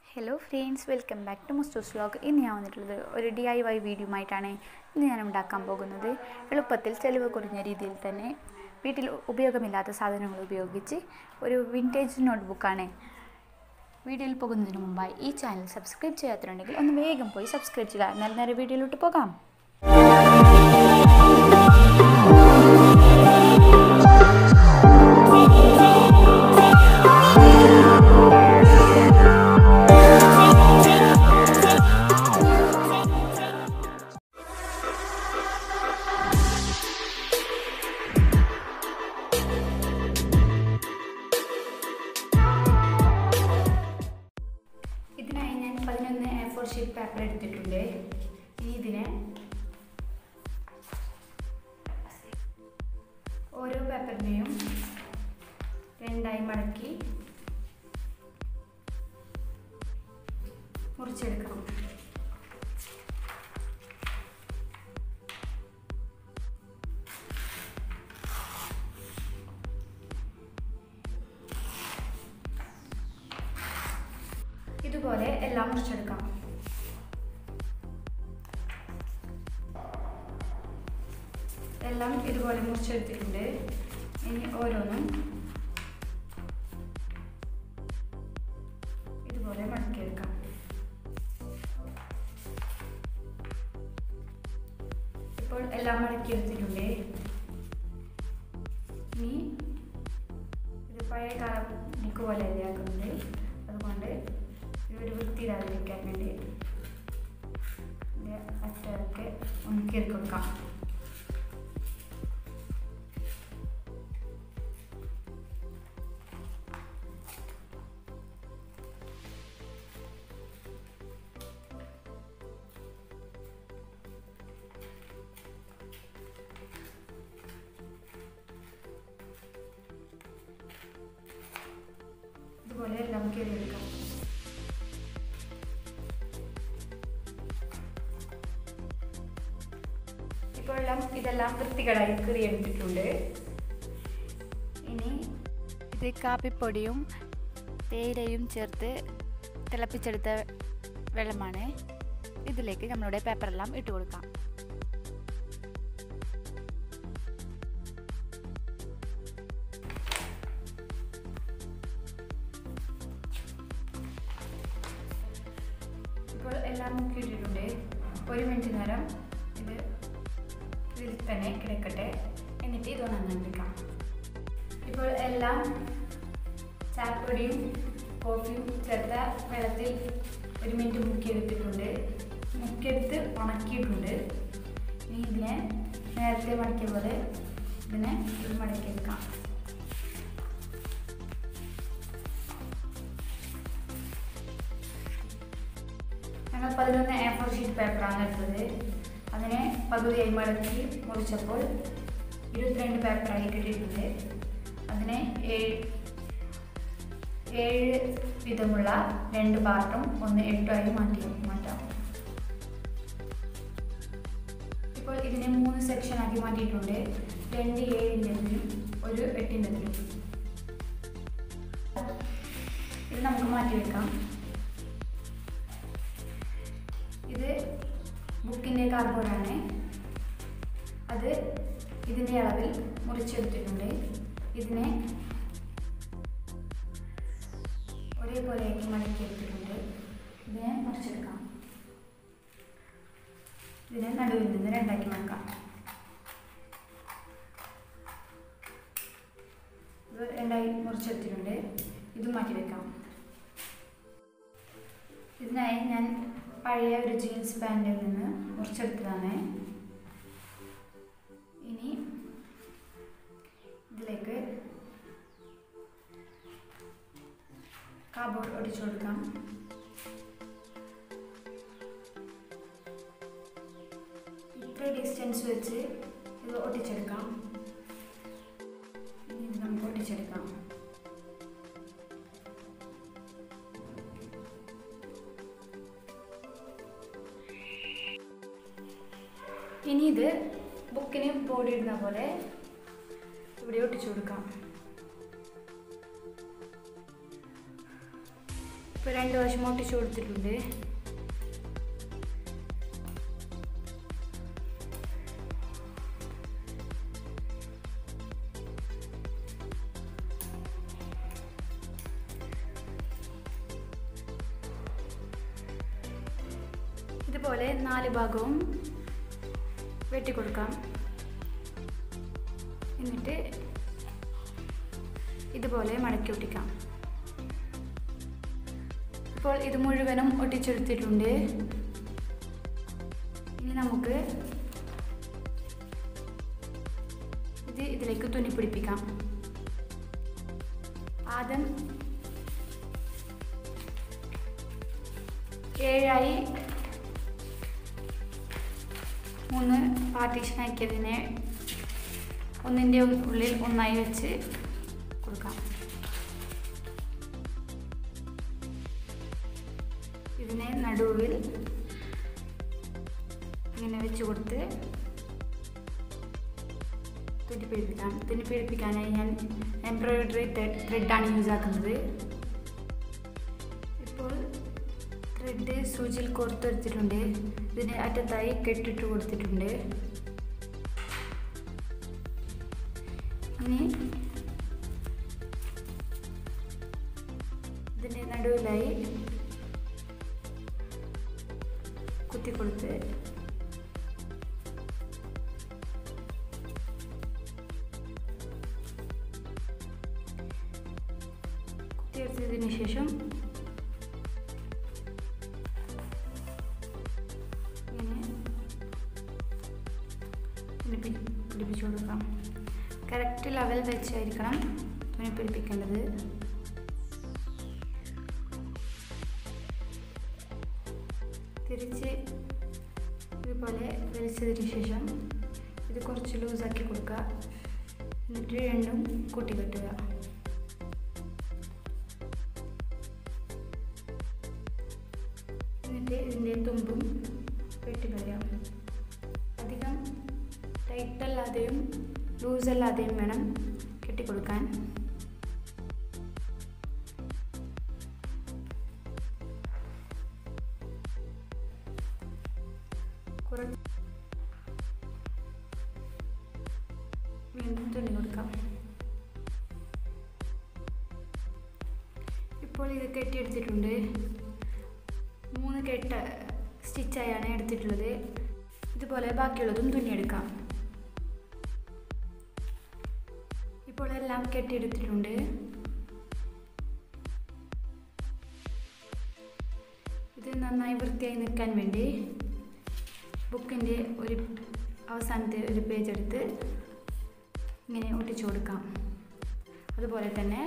hello friends welcome back to മുസ്റ്റോസ് vlog ഇന്ന് ഞാൻ വന്നിട്ടുള്ളത് ഒരു ഡി ഐ വൈ വീഡിയോയുമായിട്ടാണ് ഇന്ന് ഞാൻ ഉണ്ടാക്കാൻ പോകുന്നത് എളുപ്പത്തിൽ ചെലവ് കുറഞ്ഞ രീതിയിൽ തന്നെ വീട്ടിൽ ഉപയോഗമില്ലാത്ത സാധനങ്ങൾ ഉപയോഗിച്ച് ഒരു വിൻറ്റേജ് നോട്ട്ബുക്കാണ് വീഡിയോയിൽ പോകുന്നതിന് മുമ്പായി ഈ ചാനൽ സബ്സ്ക്രൈബ് ചെയ്യാത്തതുണ്ടെങ്കിൽ ഒന്ന് വേഗം പോയി സബ്സ്ക്രൈബ് ചെയ്യുക എന്നാൽ നേരെ വീഡിയോയിലോട്ട് പോകാം ഇതിനായി ഞാൻ പതിനൊന്ന് എ ഫോർ ഷീറ്റ് പേപ്പർ എടുത്തിട്ടുണ്ട് ഇനി ഇതിനെ ഓരോ പേപ്പറിനെയും രണ്ടായി മടക്കി മുറിച്ചെടുക്കണം ഇതുപോലെ എല്ലാം മുറിച്ചെടുക്കാം എല്ലാം ഇതുപോലെ മുറിച്ചെടുത്തിട്ടുണ്ട് ഇനി ഓരോന്നും ഇതുപോലെ മടക്കിയെടുക്കാം ഇപ്പോൾ എല്ലാം മടക്കിയെടുത്തിട്ടുണ്ട് ഇനി ഇത് പഴയ കാല ബുക്ക് പോലെ ആക്കുന്നത് അതുകൊണ്ട് ഇതൊരു വൃത്തിയിടാതിരിക്കാൻ വേണ്ടി ഇതിൻ്റെ അറ്റമൊക്കെ ഒന്ന് കീറി കൊടുക്കാം ഇതുപോലെ എല്ലാം കീറിയെടുക്കാം ഇപ്പോൾ എല്ലാം ഇതെല്ലാം വൃത്തികളായി കീറിയെടുത്തിട്ടുണ്ട് ഇനി ഇത് കാപ്പിപ്പൊടിയും തേയിലയും ചേർത്ത് തിളപ്പിച്ചെടുത്ത വെള്ളമാണ് ഇതിലേക്ക് നമ്മളുടെ പേപ്പറെല്ലാം ഇട്ട് കൊടുക്കാം ഇപ്പോൾ എല്ലാം മുക്കിയിട്ടിട്ടുണ്ട് ഒരു മിനിറ്റ് നേരം ഇത് ഇതിൽ തന്നെ കിടക്കട്ടെ എന്നിട്ട് ഇത് ഉണങ്ങാണ്ടിരിക്കാം ഇപ്പോൾ എല്ലാം ചായപ്പൊടിയും കോഫിയും ചേർത്ത വെള്ളത്തിൽ ഒരു മിനിറ്റ് മുക്കിയെടുത്തിട്ടുണ്ട് മുക്കിയെടുത്ത് ഉണക്കിയിട്ടുണ്ട് ഇനി ഇതിനെ നേരത്തെ മടക്കിയ പോലെ ഇതിനെ ഇത് മടക്കിയെടുക്കാം ഞങ്ങൾ പതിനൊന്ന് എ ഫോർ ഷീറ്റ് പേപ്പറാണ് എടുത്തത് അതിനെ പകുതിയായി മടക്കി മുറിച്ചപ്പോൾ ഇരുപത്തിരണ്ട് പേപ്പറായി കിട്ടിയിട്ടുണ്ട് അതിനെ ഏഴ് ഏഴ് വിധമുള്ള രണ്ട് പാർട്ടും ഒന്ന് എട്ടുമായി മാറ്റി മാറ്റാം ഇപ്പോൾ ഇതിനെ മൂന്ന് സെക്ഷനാക്കി മാറ്റിയിട്ടുണ്ട് രണ്ട് ഏഴിൻ്റെതിലും ഒരു എട്ടിൻ്റെതിലും ഇത് നമുക്ക് മാറ്റി വെക്കാം ഇത് ബുക്കിൻ്റെ കാർഡ്ബോർഡാണ് അത് ഇതിൻ്റെ അളവിൽ മുറിച്ചെടുത്തിട്ടുണ്ട് ഇതിനെ ഒരേപോലെയാക്കി മടക്കിയെടുത്തിട്ടുണ്ട് ഇതിനെ മുറിച്ചെടുക്കാം ഇതിനെ നടുവിൽ നിന്ന് രണ്ടാക്കി മടക്കാം ഇത് രണ്ടായി മുറിച്ചെടുത്തിട്ടുണ്ട് ഇത് മാറ്റി വെക്കാം ഇതിനായി ഞാൻ പഴയ ഒരു ജീൻസ് പാൻറ്റിൽ നിന്ന് മുറിച്ചെടുത്തതാണ് ഇനി ഇതിലേക്ക് കാർഡ്ബോർഡ് ഒടിച്ചു കൊടുക്കാം ഇത്ര ഡിസ്റ്റൻസ് വെച്ച് ഇത് ഒട്ടിച്ചെടുക്കാം ഇനി ഇത് നമുക്ക് ഒട്ടിച്ചെടുക്കാം ഇനി ഇത് ബുക്കിന് ബോർഡ് ഇടുന്ന പോലെ ഇവിടെ ഒട്ടിച്ചു കൊടുക്കാം ഇപ്പോൾ ഇപ്പോൾ രണ്ട് വശം ഒട്ടിച്ചു കൊടുത്തിട്ടുണ്ട് ഇതുപോലെ നാല് ഭാഗവും വെട്ടിക്കൊടുക്കാം എന്നിട്ട് ഇതുപോലെ മടക്കി ഒട്ടിക്കാം ഇപ്പോൾ ഇത് മുഴുവനും ഒട്ടിച്ചെടുത്തിട്ടുണ്ട് ഇനി നമുക്ക് ഇത് ഇതിലേക്ക് തുന്നി പിടിപ്പിക്കാം ആദ്യം ഏഴായി മൂന്ന് പാർട്ടീഷൻ ആക്കിയതിനെ ഒന്നിൻ്റെ ഉള്ളിൽ ഒന്നായി വെച്ച് കൊടുക്കാം ഇതിനെ നടുവിൽ ഇങ്ങനെ വെച്ച് കൊടുത്ത് തുന്നി പിടിപ്പിക്കാം തുന്നി പിടിപ്പിക്കാനായി ഞാൻ എംബ്രോയിഡറി ത്രെഡാണ് യൂസ് ആക്കുന്നത് ഇപ്പോൾ ത്രെഡ് സൂചിയിൽ കോർത്തെടുത്തിട്ടുണ്ട് ഇതിന് അറ്റത്തായി കെട്ടിട്ട് കൊടുത്തിട്ടുണ്ട് ഇനി ഇതിൻ്റെ നടുവിലായി കുത്തി കൊടുത്ത് കുത്തിയെടുത്തതിന് ശേഷം ഇങ്ങനെ പിടിപ്പി പിടിപ്പിച്ചു കൊടുക്കാം കറക്റ്റ് ലെവൽ വെച്ചായിരിക്കണം തുണി പിടിപ്പിക്കേണ്ടത് തിരിച്ച് ഇതുപോലെ വലിച്ചതിന് ശേഷം ഇത് കുറച്ച് ലൂസാക്കി കൊടുക്കുക എന്നിട്ട് രണ്ടും കൂട്ടി കെട്ടുക എന്നിട്ട് ഇതിൻ്റെ തുമ്പും വെട്ടിക്കളയാം അധികം ടൈറ്റല്ലാതെയും ലൂസല്ലാതെയും വേണം കെട്ടിക്കൊടുക്കാൻ കുറച്ച് വീണ്ടും തുണി കൊടുക്കാം ഇപ്പോൾ ഇത് കെട്ടിയെടുത്തിട്ടുണ്ട് മൂന്ന് കെട്ട് സ്റ്റിച്ചായാണ് എടുത്തിട്ടുള്ളത് ഇതുപോലെ ബാക്കിയുള്ളതും തുന്നിയെടുക്കാം ഇപ്പോൾ എല്ലാം കെട്ടിയെടുത്തിട്ടുണ്ട് ഇത് നന്നായി വൃത്തിയായി നിൽക്കാൻ വേണ്ടി ബുക്കിൻ്റെ ഒരു അവസാനത്തെ ഒരു പേജ് എടുത്ത് ഇങ്ങനെ ഒട്ടിച്ചു കൊടുക്കാം അതുപോലെ തന്നെ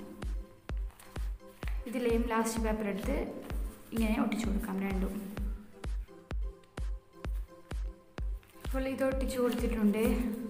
ഇതിലെയും ലാസ്റ്റ് പേപ്പർ എടുത്ത് ഇങ്ങനെ ഒട്ടിച്ചു കൊടുക്കാം രണ്ടും അപ്പോൾ ഇത് ഒട്ടിച്ചു കൊടുത്തിട്ടുണ്ട്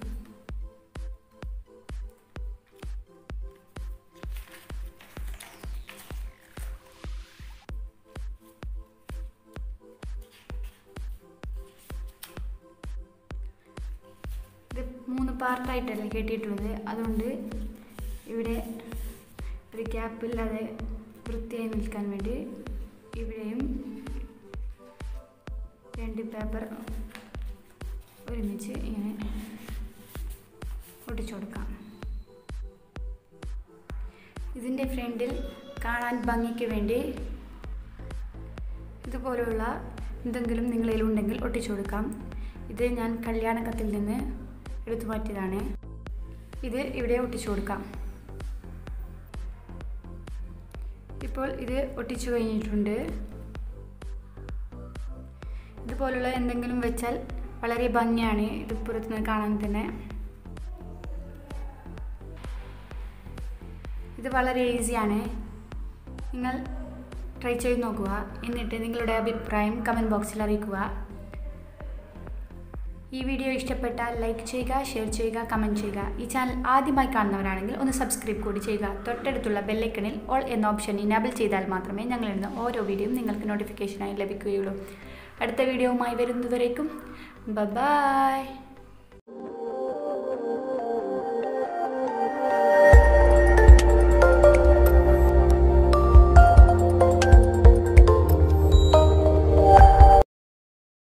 ഇത് മൂന്ന് പാർട്ടായിട്ടല്ലേ കെട്ടിയിട്ടുള്ളത് അതുകൊണ്ട് ഇവിടെ ഒരു ഗ്യാപ്പില്ലാതെ വൃത്തിയായി നിൽക്കാൻ വേണ്ടി ഇവിടെയും രണ്ട് പേപ്പർ ഒരുമിച്ച് ഇങ്ങനെ ഒട്ടിച്ചു കൊടുക്കാം ഇതിൻ്റെ ഫ്രണ്ടിൽ കാണാൻ ഭംഗിക്ക് വേണ്ടി ഇതുപോലുള്ള എന്തെങ്കിലും നിങ്ങളിലുണ്ടെങ്കിൽ ഒട്ടിച്ചു കൊടുക്കാം ഇത് ഞാൻ കല്യാണ കത്തിൽ നിന്ന് എടുത്തു മാറ്റിയതാണ് ഇത് ഇവിടെ ഒട്ടിച്ചു കൊടുക്കാം ഇപ്പോൾ ഇത് ഒട്ടിച്ചു കഴിഞ്ഞിട്ടുണ്ട് ഇതുപോലുള്ള എന്തെങ്കിലും വെച്ചാൽ വളരെ ഭംഗിയാണ് ഇത് പുറത്തുനിന്ന് കാണാൻ തന്നെ ഇത് വളരെ ഈസിയാണ് നിങ്ങൾ ട്രൈ ചെയ്ത് നോക്കുക എന്നിട്ട് നിങ്ങളുടെ അഭിപ്രായം കമൻറ്റ് ബോക്സിൽ അറിയിക്കുക ഈ വീഡിയോ ഇഷ്ടപ്പെട്ടാൽ ലൈക്ക് ചെയ്യുക ഷെയർ ചെയ്യുക കമൻറ്റ് ചെയ്യുക ഈ ചാനൽ ആദ്യമായി കാണുന്നവരാണെങ്കിൽ ഒന്ന് സബ്സ്ക്രൈബ് കൂടി ചെയ്യുക തൊട്ടടുത്തുള്ള ബെല്ലൈക്കണിൽ ഓൾ എന്ന ഓപ്ഷൻ ഇനാബിൾ ചെയ്താൽ മാത്രമേ ഞങ്ങളിടുന്ന ഓരോ വീഡിയോയും നിങ്ങൾക്ക് നോട്ടിഫിക്കേഷനായി ലഭിക്കുകയുള്ളൂ അടുത്ത വീഡിയോവുമായി വരുന്നതുവരേക്കും ബൈ